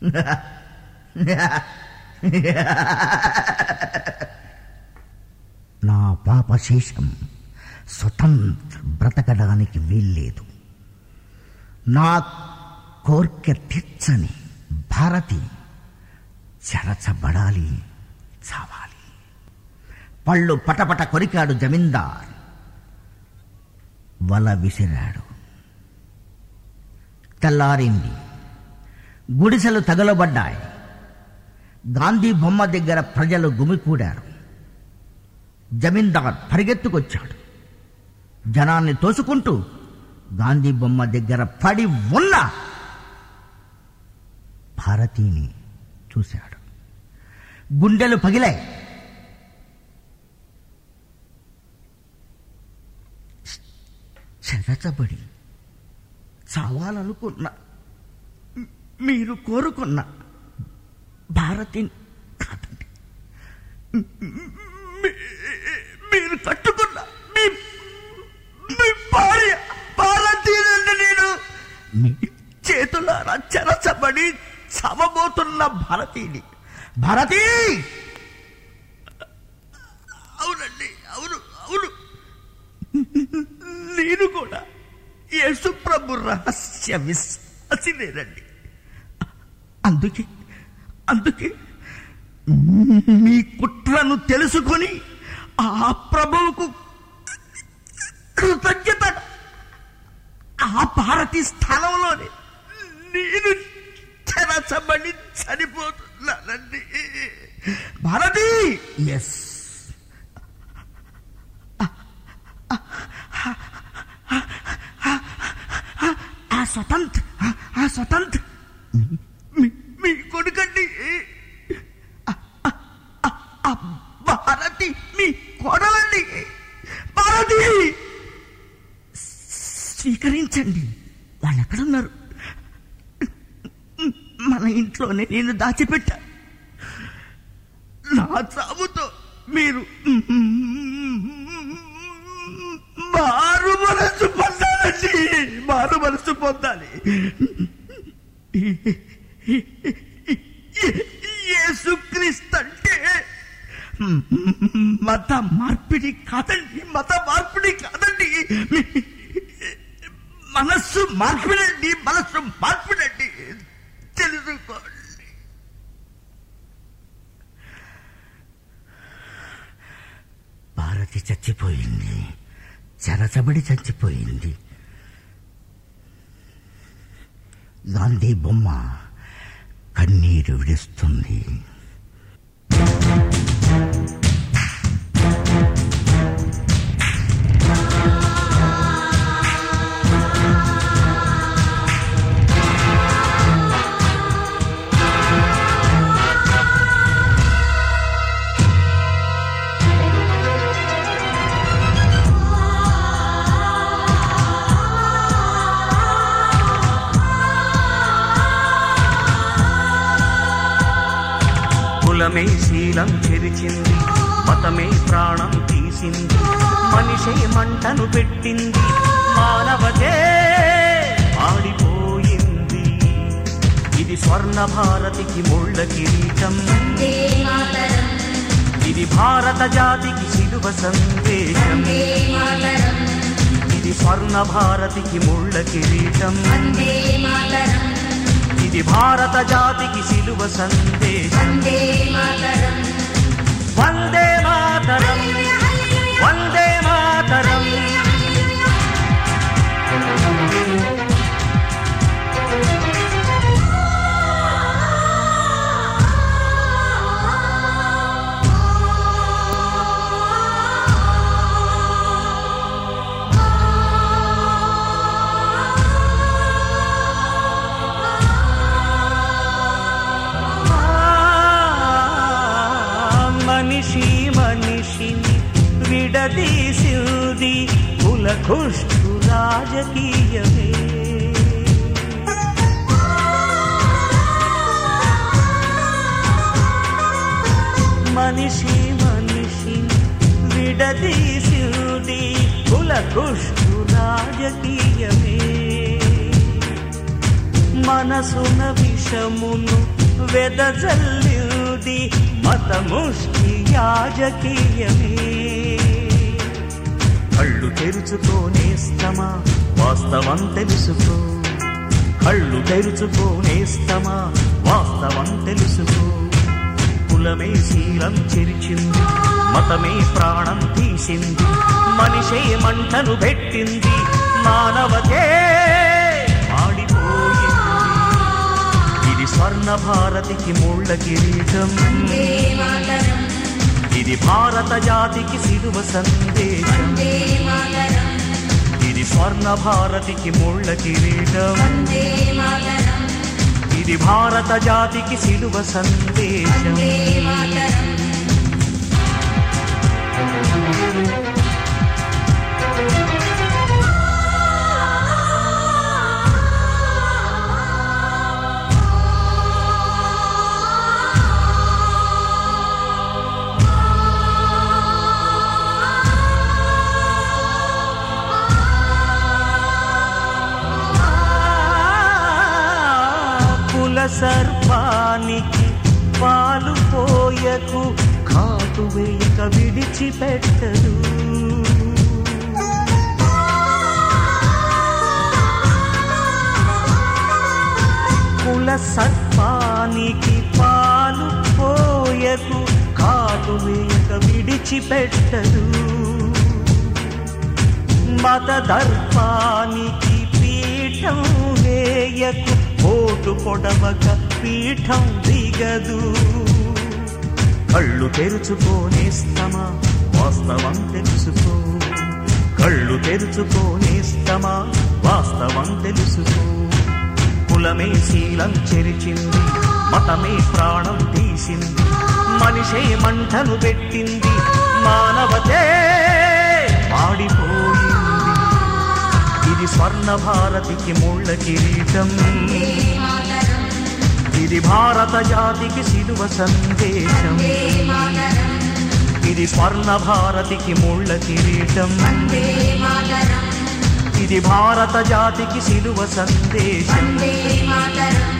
నా పాపశేషం స్వతంత్ర బ్రతకడానికి వీల్లేదు నా కోర్కె తీర్చని భారతి చెరచబడాలి చావాలి పళ్ళు పటపట కొరికాడు జమీందార్ వల విసిరాడు తెల్లారింది గుడిసెలు తగలబడ్డాయి గాంధీ బొమ్మ దగ్గర ప్రజలు గుమికూడారు జమీందార్ పరిగెత్తుకొచ్చాడు జనాన్ని తోసుకుంటూ గాంధీ బొమ్మ దగ్గర పడి ఉన్న భారతీని చూశాడు గుండెలు పగిలాయి చెరచబడి చావాలనుకున్న మీరు కోరుకున్న భారతిని కాదండి మీ- మీరు కట్టుకున్న మీ మీ భార్య భారతీయులండి నేను మీ చేతులారా చెరచబడి చవబోతున్న భారతీయుని భారతీ అవునండి అవును అవును నేను కూడా యేసుప్రభు రహస్య విశ్వాసినేనండి అందుకే అందుకే మీ కుట్రను తెలుసుకొని ఆ ప్రభువుకు కృతజ్ఞత ఆ భారతి స్థలంలోనే నేను చెరచబడి చనిపోతున్నానండి భారతి ఎస్ ఆ స్వతంత్ర ఆ స్వతంత్ర మీ- మీ- మీ కొడుకండి ఆ- ఆ- ఆ- ఆ భారతి మీ కొడలండి భారతి స్వీకరించండి వాళ్ళు ఎక్కడున్నారు మన ఇంట్లోనే నేను దాచిపెట్టా నా చావుతో మీరు మారు మనసు పొందాలండి మారు మనసు పొందాలి యేసుక్రీస్తు అంటే మత మార్పిడి కాదండి మత మార్పిడి కాదండి మీ- మనస్సు మార్పిడండి మనస్సు మార్పిడండి తెలుసుకోండి భారతి చచ్చిపోయింది చెరచబడి చచ్చిపోయింది గాంధీ బొమ్మ కన్నీరు విడుస్తుంది కులమే శీలం చెరిచింది మతమే ప్రాణం తీసింది మనిషే మంటను పెట్టింది మానవతే ఆడిపోయింది ఇది స్వర్ణ భారతికి ముళ్ళ కిరీటం వందే మాతరం ఇది భారత జాతికి శిలువ సందేశం వందే మాతరం ఇది స్వర్ణ భారతికి ముళ్ళ కిరీటం వందే మాతరం ఇది భారత జాతికి శిలువ సందేశం వందే మాతరం వందే మాతరం వందే మాతరం మనిషి మనిషిని విడదీసింది కులకుష్ఠు రాజకీయమే మనిషి మనిషిని విడదీసింది కులకుష్ఠు రాజకీయమే మనసున విషమును వెదజల్లింది మతముష్టి యాజకీయమే కళ్ళు తెరుచుకోనేస్తమా వాస్తవం తెలుసుకో కళ్ళు తెరుచుకోనేస్తమా వాస్తవం తెలుసుకో కులమే శీలం చెరిచింది మతమే ప్రాణం తీసింది మనిషే మంటను పెట్టింది మానవతే ఆడిపోయింది ఇది స్వర్ణ భారతికి ముళ్ళ కిరీటం వందే మాతరం ఇది భారత జాతికి సిలువ సందేశం వందే మాతరం ఇది స్వర్ణ భారతికి ముళ్ళ కిరీటం వందే మాతరం ఇది భారత జాతికి సిలువ సందేశం వందే మాతరం కుల సర్పానికి పాలు పోయకు కాటు వేయక విడిచిపెట్టదు కుల సర్పానికి పాలు పోయకు కాటు వేయక విడిచిపెట్టదు మత దర్పానికి పీఠం వేయకు ఓటు పొడవక పీఠం దిగదు కళ్ళు తెరుచుకోనేస్తమా వాస్తవం తెలుసుకో కళ్ళు తెరుచుకోనేస్తమా వాస్తవం తెలుసుకో కులమే శీలం చెరిచింది మతమే ప్రాణం తీసింది మనిషే మంటను పెట్టింది మానవతే మాడిపోయింది ఇది స్వర్ణ భారతికి ముళ్ళ కిరీటం వందే మాతరం ఇది భారత జాతికి సిలువ సందేశం వందే మాతరం ఇది స్వర్ణ భారతికి ముళ్ళ కిరీటం వందే మాతరం ఇది భారత జాతికి సిలువ సందేశం వందే మాతరం